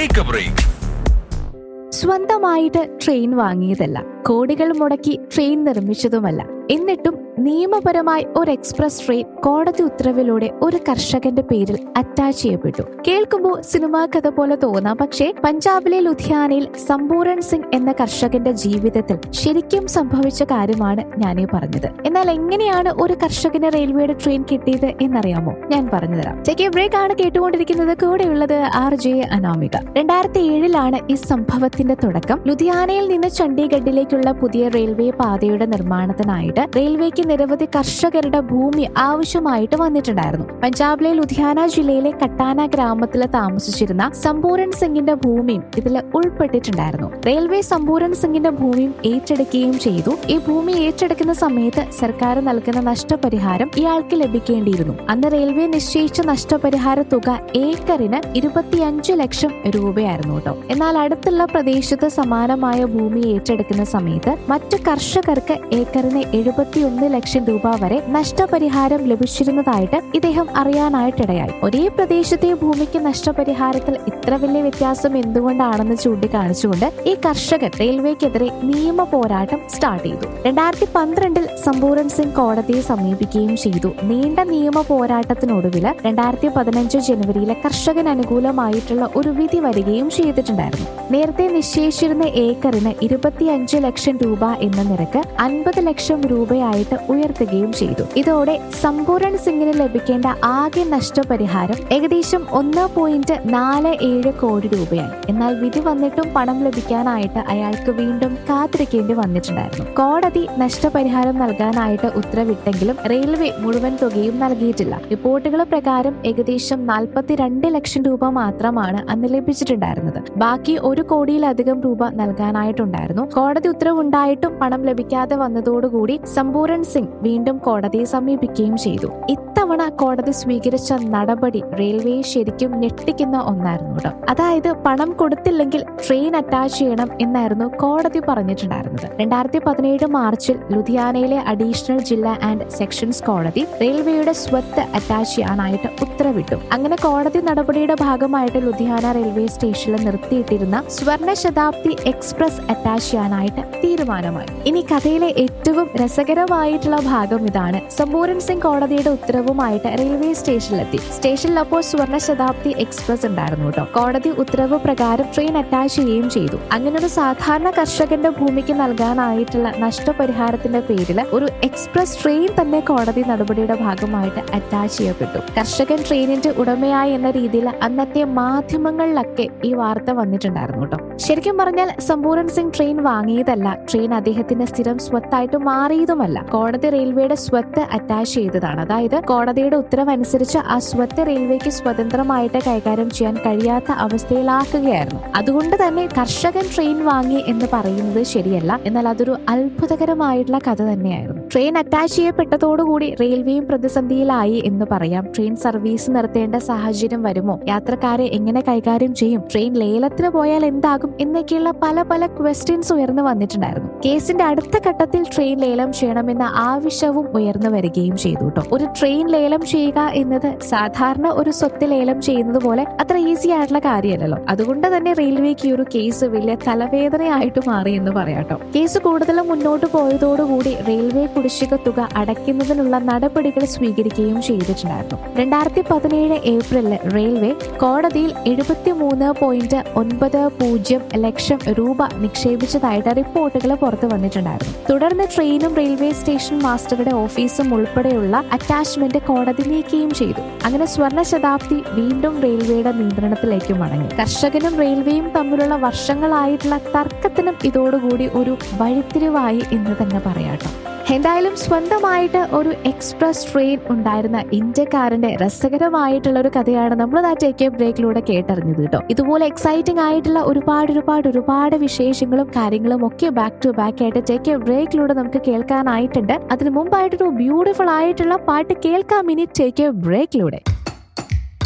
take a break സ്വന്തമായിട്ട് train വാങ്ങിയതല്ല കോടികൾ മുടക്കി ട്രെയിൻ നിർമ്മിച്ചതുമല്ല എന്നിട്ടും നിയമപരമായി ഒരു എക്സ്പ്രസ് ട്രെയിൻ കോടതി ഉത്തരവിലൂടെ ഒരു കർഷകന്റെ പേരിൽ അറ്റാച്ച് ചെയ്യപ്പെട്ടു കേൾക്കുമ്പോൾ സിനിമാ കഥ പോലെ തോന്നാം പക്ഷേ പഞ്ചാബിലെ ലുധിയാനയിൽ സമ്പൂരൺ സിംഗ് എന്ന കർഷകന്റെ ജീവിതത്തിൽ ശരിക്കും സംഭവിച്ച കാര്യമാണ് ഞാനീ പറഞ്ഞത് എന്നാൽ എങ്ങനെയാണ് ഒരു കർഷകന് റെയിൽവേയുടെ ട്രെയിൻ കിട്ടിയത് എന്നറിയാമോ ഞാൻ പറഞ്ഞുതരാം ചെക്ക് ബ്രേക്ക് ആണ് കേട്ടുകൊണ്ടിരിക്കുന്നത് കൂടെയുള്ളത് ആർ ജെ അനാമിക രണ്ടായിരത്തി ഏഴിലാണ് ഈ സംഭവത്തിന്റെ തുടക്കം ലുധിയാനയിൽ നിന്ന് ചണ്ഡീഗഡിലേക്കുള്ള പുതിയ റെയിൽവേ പാതയുടെ നിർമ്മാണത്തിനായിട്ട് റെയിൽവേക്ക് നിരവധി കർഷകരുടെ ഭൂമി ആവശ്യമായിട്ട് വന്നിട്ടുണ്ടായിരുന്നു പഞ്ചാബിലെ ലുധിയാന ജില്ലയിലെ കട്ടാന ഗ്രാമത്തിൽ താമസിച്ചിരുന്ന സമ്പൂരൺ സിംഗിന്റെ ഭൂമിയും ഇതിൽ ഉൾപ്പെട്ടിട്ടുണ്ടായിരുന്നു റെയിൽവേ സമ്പൂരൺ സിംഗിന്റെ ഭൂമിയും ഏറ്റെടുക്കുകയും ചെയ്തു ഈ ഭൂമി ഏറ്റെടുക്കുന്ന സമയത്ത് സർക്കാർ നൽകുന്ന നഷ്ടപരിഹാരം ഇയാൾക്ക് ലഭിക്കേണ്ടിയിരുന്നു അന്ന് റെയിൽവേ നിശ്ചയിച്ച നഷ്ടപരിഹാര തുക ഏക്കറിന് ഇരുപത്തിയഞ്ചു ലക്ഷം രൂപയായിരുന്നു കേട്ടോ എന്നാൽ അടുത്തുള്ള പ്രദേശത്ത് സമാനമായ ഭൂമി ഏറ്റെടുക്കുന്ന സമയത്ത് മറ്റു കർഷകർക്ക് ഏക്കറിന് എഴുപത്തിയൊന്ന് ലക്ഷം രൂപ വരെ നഷ്ടപരിഹാരം ലഭിച്ചിരുന്നതായിട്ട് ഇദ്ദേഹം അറിയാനായിട്ടിടയായി ഒരേ പ്രദേശത്തെ ഭൂമിക്ക് നഷ്ടപരിഹാരത്തിൽ ഇത്ര വലിയ വ്യത്യാസം എന്തുകൊണ്ടാണെന്ന് ചൂണ്ടിക്കാണിച്ചുകൊണ്ട് ഈ കർഷകൻ റെയിൽവേക്കെതിരെ നിയമ പോരാട്ടം സ്റ്റാർട്ട് ചെയ്തു രണ്ടായിരത്തി പന്ത്രണ്ടിൽ സമ്പൂരൺ സിംഗ് കോടതിയെ സമീപിക്കുകയും ചെയ്തു നീണ്ട നിയമ പോരാട്ടത്തിനൊടുവിൽ രണ്ടായിരത്തി പതിനഞ്ച് ജനുവരിയിലെ കർഷകന് അനുകൂലമായിട്ടുള്ള ഒരു വിധി വരികയും ചെയ്തിട്ടുണ്ടായിരുന്നു നേരത്തെ നിശ്ചയിച്ചിരുന്ന ഏക്കറിന് ഇരുപത്തിയഞ്ച് ലക്ഷം രൂപ എന്ന നിരക്ക് അൻപത് ലക്ഷം രൂപയായിട്ട് ഉയർത്തുകയും ചെയ്തു ഇതോടെ സമ്പൂരൺ സിംഗിന് ലഭിക്കേണ്ട ആകെ നഷ്ടപരിഹാരം ഏകദേശം ഒന്ന് പോയിന്റ് നാല് ഏഴ് കോടി രൂപയായി എന്നാൽ വിധി വന്നിട്ടും പണം ലഭിക്കാനായിട്ട് അയാൾക്ക് വീണ്ടും കാത്തിരിക്കേണ്ടി വന്നിട്ടുണ്ടായിരുന്നു കോടതി നഷ്ടപരിഹാരം നൽകാനായിട്ട് ഉത്തരവിട്ടെങ്കിലും റെയിൽവേ മുഴുവൻ തുകയും നൽകിയിട്ടില്ല റിപ്പോർട്ടുകൾ പ്രകാരം ഏകദേശം നാൽപ്പത്തിരണ്ട് ലക്ഷം രൂപ മാത്രമാണ് അന്ന് ലഭിച്ചിട്ടുണ്ടായിരുന്നത് ബാക്കി ഒരു കോടിയിലധികം രൂപ നൽകാനായിട്ടുണ്ടായിരുന്നു കോടതി ഉത്തരവുണ്ടായിട്ടും പണം ലഭിക്കാതെ വന്നതോടുകൂടി സമ്പൂരൺ സിംഗ് വീണ്ടും കോടതിയെ സമീപിക്കുകയും ചെയ്തു ഇത്തവണ കോടതി സ്വീകരിച്ച നടപടി റെയിൽവേയെ ശരിക്കും ഞെട്ടിക്കുന്ന ഒന്നായിരുന്നു കേട്ടോ അതായത് പണം കൊടുത്തില്ലെങ്കിൽ ട്രെയിൻ അറ്റാച്ച് ചെയ്യണം എന്നായിരുന്നു കോടതി പറഞ്ഞിട്ടുണ്ടായിരുന്നത് രണ്ടായിരത്തി പതിനേഴ് മാർച്ചിൽ ലുധിയാനയിലെ അഡീഷണൽ ജില്ലാ ആൻഡ് സെക്ഷൻസ് കോടതി റെയിൽവേയുടെ സ്വത്ത് അറ്റാച്ച് ചെയ്യാനായിട്ട് ഉത്തരവിട്ടു അങ്ങനെ കോടതി നടപടിയുടെ ഭാഗമായിട്ട് ലുധിയാന റെയിൽവേ സ്റ്റേഷനിൽ നിർത്തിയിട്ടിരുന്ന സ്വർണ ശതാബ്ദി എക്സ്പ്രസ് അറ്റാച്ച് ചെയ്യാനായിട്ട് തീരുമാനമായി ഇനി കഥയിലെ ഏറ്റവും രസകരമായിട്ടുള്ള ഭാഗം ഇതാണ് സമ്പൂരൺ സിംഗ് കോടതിയുടെ ഉത്തരവുമായിട്ട് റെയിൽവേ സ്റ്റേഷനിലെത്തി സ്റ്റേഷനിൽ അപ്പോൾ സ്വർണ ശതാബ്ദി എക്സ്പ്രസ് ഉണ്ടായിരുന്നു കേട്ടോ കോടതി ഉത്തരവ് പ്രകാരം ട്രെയിൻ അറ്റാച്ച് ചെയ്യുകയും ചെയ്തു അങ്ങനെ ഒരു സാധാരണ കർഷകന്റെ ഭൂമിക്ക് നൽകാനായിട്ടുള്ള നഷ്ടപരിഹാരത്തിന്റെ പേരിൽ ഒരു എക്സ്പ്രസ് ട്രെയിൻ തന്നെ കോടതി നടപടിയുടെ ഭാഗമായിട്ട് അറ്റാച്ച് ചെയ്യപ്പെട്ടു കർഷകൻ ട്രെയിനിന്റെ ഉടമയായി എന്ന രീതിയിൽ അന്നത്തെ മാധ്യമങ്ങളിലൊക്കെ ഈ വാർത്ത വന്നിട്ടുണ്ടായിരുന്നു കേട്ടോ ശരിക്കും പറഞ്ഞാൽ സമ്പൂരൺ സിംഗ് ട്രെയിൻ വാങ്ങിയതല്ല ട്രെയിൻ അദ്ദേഹത്തിന്റെ സ്ഥിരം സ്വത്തായിട്ട് മാറിയതുമല്ല കോടതി റെയിൽവേയുടെ സ്വത്ത് അറ്റാച്ച് ചെയ്തതാണ് അതായത് കോടതിയുടെ ഉത്തരവനുസരിച്ച് ആ സ്വത്ത് റെയിൽവേക്ക് സ്വതന്ത്രമായിട്ട് കൈകാര്യം ചെയ്യാൻ കഴിയാത്ത അവസ്ഥയിലാക്കുകയായിരുന്നു അതുകൊണ്ട് തന്നെ കർഷകൻ ട്രെയിൻ വാങ്ങി എന്ന് പറയുന്നത് ശരിയല്ല എന്നാൽ അതൊരു അത്ഭുതകരമായിട്ടുള്ള കഥ തന്നെയായിരുന്നു ട്രെയിൻ അറ്റാച്ച് ചെയ്യപ്പെട്ടതോടുകൂടി റെയിൽവേയും പ്രതിസന്ധിയിലായി എന്ന് പറയാം ട്രെയിൻ സർവീസ് നിർത്തേണ്ട സാഹചര്യം വരുമോ യാത്രക്കാരെ എങ്ങനെ കൈകാര്യം ചെയ്യും ട്രെയിൻ ലേലത്തിന് പോയാൽ എന്താകും എന്നൊക്കെയുള്ള പല പല ക്വസ്റ്റ്യൻസ് ഉയർന്നു വന്നിട്ടുണ്ടായിരുന്നു കേസിന്റെ അടുത്ത ഘട്ടത്തിൽ ട്രെയിൻ ലേലം ചെയ്യണമെന്ന ആവശ്യവും ഉയർന്നു വരികയും ചെയ്തു കേട്ടോ ഒരു ട്രെയിൻ ലേലം ചെയ്യുക എന്നത് സാധാരണ ഒരു സ്വത്ത് ലേലം ചെയ്യുന്നത് പോലെ അത്ര ഈസി ആയിട്ടുള്ള കാര്യമല്ലല്ലോ അതുകൊണ്ട് തന്നെ റെയിൽവേക്ക് ഈ ഒരു കേസ് വലിയ തലവേദനയായിട്ട് മാറി എന്ന് പറയാട്ടോ കേസ് കൂടുതലും മുന്നോട്ട് പോയതോടുകൂടി റെയിൽവേ കുടിശ്ശിക തുക അടയ്ക്കുന്നതിനുള്ള നടപടികൾ സ്വീകരിക്കുകയും ചെയ്തിട്ടുണ്ടായിരുന്നു രണ്ടായിരത്തി പതിനേഴ് ഏപ്രിലിൽ റെയിൽവേ കോടതിയിൽ എഴുപത്തി മൂന്ന് പോയിന്റ് ഒൻപത് പൂജ്യം ലക്ഷം രൂപ നിക്ഷേപിച്ചതായിട്ട് റിപ്പോർട്ടുകൾ പുറത്തു വന്നിട്ടുണ്ടായിരുന്നു തുടർന്ന് ട്രെയിനും റെയിൽവേ സ്റ്റേഷൻ മാസ്റ്ററുടെ ഓഫീസും ഉൾപ്പെടെയുള്ള അറ്റാച്ച്മെന്റ് കോടതി നീക്കുകയും ചെയ്തു അങ്ങനെ സ്വർണ്ണ ശതാബ്ദി വീണ്ടും റെയിൽവേയുടെ നിയന്ത്രണത്തിലേക്ക് മടങ്ങി കർഷകനും റെയിൽവേയും തമ്മിലുള്ള വർഷങ്ങളായിട്ടുള്ള തർക്കത്തിനും ഇതോടുകൂടി ഒരു വഴിത്തിരിവായി എന്ന് തന്നെ പറയാട്ടോ എന്തായാലും സ്വന്തമായിട്ട് ഒരു എക്സ്പ്രസ് ട്രെയിൻ ഉണ്ടായിരുന്ന ഇന്ത്യക്കാരന്റെ രസകരമായിട്ടുള്ള ഒരു കഥയാണ് നമ്മൾ ആ ടേക്ക് ബ്രേക്കിലൂടെ കേട്ടറിഞ്ഞത് കേട്ടോ ഇതുപോലെ എക്സൈറ്റിംഗ് ആയിട്ടുള്ള ഒരുപാട് ഒരുപാട് ഒരുപാട് വിശേഷങ്ങളും കാര്യങ്ങളും ഒക്കെ ബാക്ക് ടു ബാക്ക് ആയിട്ട് ടേക്ക് ബ്രേക്കിലൂടെ നമുക്ക് കേൾക്കാനായിട്ടുണ്ട് അതിന് മുമ്പായിട്ടൊരു ബ്യൂട്ടിഫുൾ ആയിട്ടുള്ള പാട്ട് കേൾക്കാം ഇനി ടേക്ക് ബ്രേക്കിലൂടെ